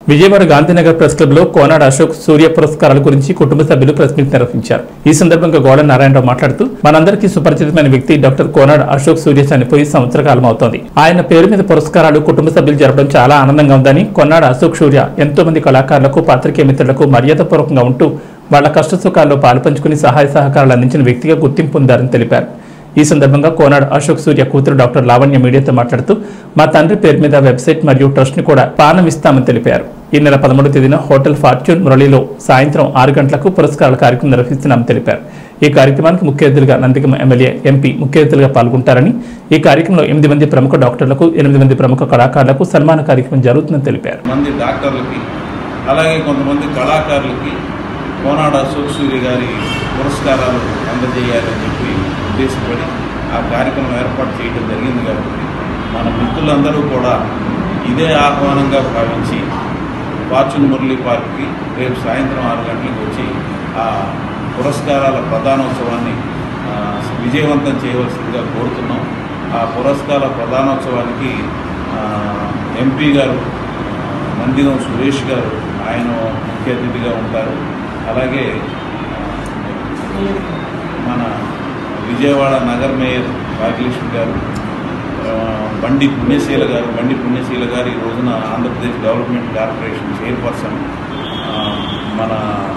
Vijayawada Gandhinagar press club లో కోనాడు అశోక్ సూర్య పురస్కారాల గురించి కుటుంబ సభ్యులు ప్రెస్ మీట్ నిర్వహించారు ఈ సందర్భంగా గోడ నారాయణరావు మాట్లాడుతూ మనందరికీ సుపరిచితమైన వ్యక్తి డాక్టర్ కోనాడు అశోక్ సూర్య చనిపోయి సంవత్సర కాలం అవుతోంది ఆయన పేరు మీద పురస్కారాలు కుటుంబ సభ్యులు జరపడం చాలా ఆనందంగా ఉందని కొన్నాడు అశోక్ సూర్య ఎంతో మంది కళాకారులకు పాత్రికేయ మిత్రులకు మర్యాదపూర్వకంగా ఉంటూ వాళ్ల కష్ట సుఖాల్లో పాలుపంచుకుని సహాయ సహకారాలు అందించిన వ్యక్తిగా గుర్తింపు పొందారని తెలిపారు ఈ సందర్భంగా కోనాడు అశోక్ సూర్య కూతురు డాక్టర్ లావణ్య మీడియాతో మాట్లాడుతూ మా తండ్రి పేరు మీద వెబ్సైట్ మరియు ట్రస్ట్ ని కూడా పానమిస్తామని తెలిపారు ఈ నెల పదమూడు తేదీన హోటల్ ఫార్చ్యూన్ మురళిలో సాయంత్రం ఆరు గంటలకు పురస్కారాల కార్యక్రమం నిర్వహిస్తున్నామని తెలిపారు ఈ కార్యక్రమానికి ముఖ్య అతిథులుగా నందిగమ ఎమ్మెల్యే ఎంపీ ముఖ్య అతిథులుగా పాల్గొంటారని ఈ కార్యక్రమంలో ఎనిమిది మంది ప్రముఖ డాక్టర్లకు ఎనిమిది మంది ప్రముఖ కళాకారులకు సన్మాన కార్యక్రమం జరుగుతుందని తెలిపారు మంది డాక్టర్లకి అలాగే కొంతమంది కళాకారులకి కోనాడ అశోక్ సూర్య గారి పురస్కారాలు అందజేయాలని చెప్పి ఉద్దేశపడి ఆ కార్యక్రమం ఏర్పాటు చేయడం జరిగింది కాబట్టి మన మిత్రులందరూ కూడా ఇదే ఆహ్వానంగా భావించి ఫార్చ్యూన్ మురళీ పార్క్కి రేపు సాయంత్రం ఆరు గంటలకు వచ్చి ఆ పురస్కారాల ప్రధానోత్సవాన్ని ఆ, విజయవంతం చేయవలసిందిగా కోరుతున్నాం ఆ పురస్కార ప్రధానోత్సవానికి ఆ, ఎంపీ గారు నందిగం సురేష్ గారు ఆయన ముఖ్య అతిథిగా ఉంటారు అలాగే ఆ, మన విజయవాడ నగర్ మేయర్ భాగ్యలక్ష్మి గారు ఆ, బండి పుణ్యశీల గారు బండి పుణ్యశీల గారు ఈ రోజున ఆంధ్రప్రదేశ్ డెవలప్మెంట్ కార్పొరేషన్ చైర్పర్సన్ ఆ, మన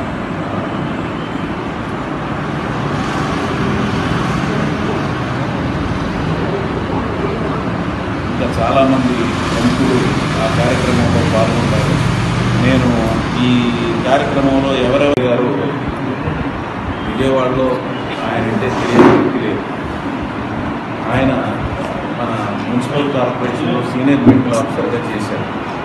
ఇంకా చాలామంది ప్రముఖులు ఆ కార్యక్రమంలో పాల్గొన్నారు నేను ఈ కార్యక్రమంలో ఎవరెవరు గారు విజయవాడలో ఆయన అంటే తెలియని వ్యక్తి లేదు ఆయన మన మున్సిపల్ కార్పొరేషన్లో సీనియర్ మెడికల్ ఆఫీసర్గా చేశారు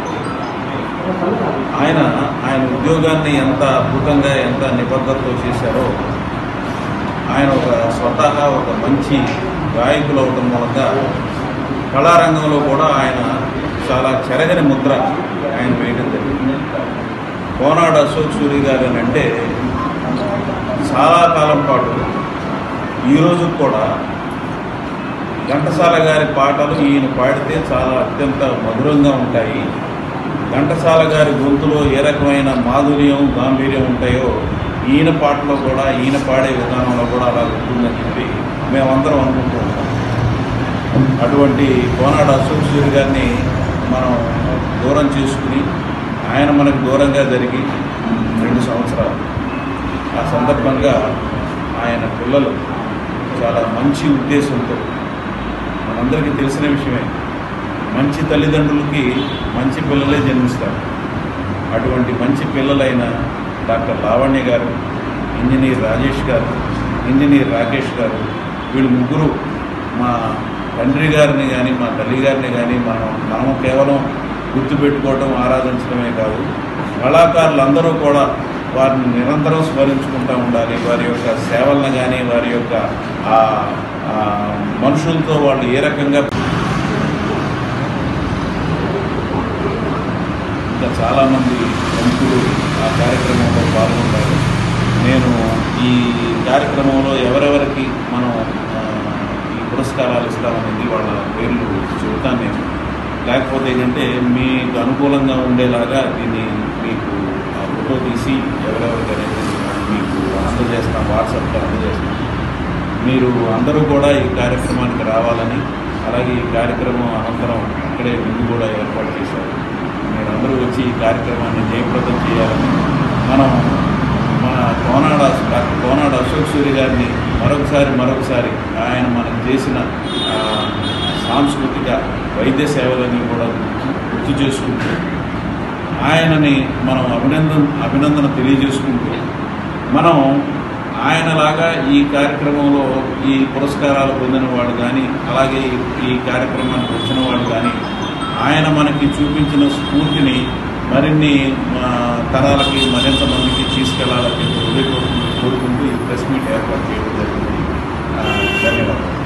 ఆయన ఆయన ఉద్యోగాన్ని ఎంత అద్భుతంగా ఎంత నిబద్ధతతో చేశారో ఆయన ఒక స్వతహా ఒక మంచి గాయకులు అవడం మూలంగా కళారంగంలో కూడా ఆయన చాలా చెరగని ముద్ర ఆయన వేయడం జరిగింది కోనాడు అశోక్ సూరి గారు అని అంటే చాలా కాలం పాటు ఈరోజు కూడా ఘంటసాల గారి పాటలు ఈయన పాడితే చాలా అత్యంత మధురంగా ఉంటాయి ఘంటసాల గారి గొంతులో ఏ రకమైన మాధుర్యం గాంభీర్యం ఉంటాయో ఈయన పాటలో కూడా ఈయన పాడే విధానంలో కూడా అలా ఉంటుందని చెప్పి మేమందరం అనుకుంటూ ఉంటాం అటువంటి కోనాడు అశోక్ సూరి గారిని మనం దూరం చేసుకుని ఆయన మనకు దూరంగా జరిగి రెండు సంవత్సరాలు ఆ సందర్భంగా ఆయన పిల్లలు చాలా మంచి ఉద్దేశంతో మనందరికీ తెలిసిన విషయమే మంచి తల్లిదండ్రులకి మంచి పిల్లలే జన్మిస్తారు అటువంటి మంచి పిల్లలైన డాక్టర్ లావణ్య గారు ఇంజనీర్ రాజేష్ గారు ఇంజనీర్ రాకేష్ గారు వీళ్ళు ముగ్గురు మా తండ్రి గారిని కానీ మా తల్లి గారిని కానీ మనం మనము కేవలం గుర్తుపెట్టుకోవడం ఆరాధించడమే కాదు కళాకారులందరూ కూడా వారిని నిరంతరం స్మరించుకుంటూ ఉండాలి వారి యొక్క సేవలను కానీ వారి యొక్క ఆ ఆ మనుషులతో వాళ్ళు ఏ రకంగా ఇంకా చాలామంది ప్రముఖులు ఆ కార్యక్రమంలో పాల్గొన్నారు నేను ఈ కార్యక్రమంలో ఎవరెవరికి మనం ఆ, ఈ పురస్కారాలు ఇస్తామనేది వాళ్ళ పేర్లు చెబుతాను నేను లేకపోతే ఏంటంటే మీకు అనుకూలంగా ఉండేలాగా దీన్ని మీకు ఆ ఫోటో తీసి ఎవరెవరికి అనేది మీకు అందజేస్తాం వాట్సాప్లో అందజేస్తాం మీరు అందరూ కూడా ఈ కార్యక్రమానికి రావాలని అలాగే ఈ కార్యక్రమం అనంతరం అక్కడే విందు కూడా ఏర్పాటు చేశారు మీరందరూ వచ్చి ఈ కార్యక్రమాన్ని జయప్రదం చేయాలని మనం మన కోనాడ డాక్టర్ కోనాడ అశోక్ సూరి గారిని మరొకసారి మరొకసారి ఆయన మనం చేసిన ఆ, సాంస్కృతిక వైద్య సేవలని కూడా గుర్తు చేసుకుంటూ ఆయనని మనం అభినందన అభినందన తెలియజేసుకుంటూ మనం ఆయనలాగా ఈ కార్యక్రమంలో ఈ పురస్కారాలు పొందిన వాళ్ళు కానీ అలాగే ఈ- ఈ కార్యక్రమానికి వచ్చిన వాళ్ళు కానీ ఆయన మనకి చూపించిన స్ఫూర్తిని మరిన్ని ఆ, తరాలకి మరింత మందికి తీసుకెళ్లాలని చెప్పి హృదయపూర్వకంగా కోరుకుంటూ ఈ ప్రెస్ మీట్ ఏర్పాటు చేయడం జరిగింది ఆ, ధన్యవాదాలు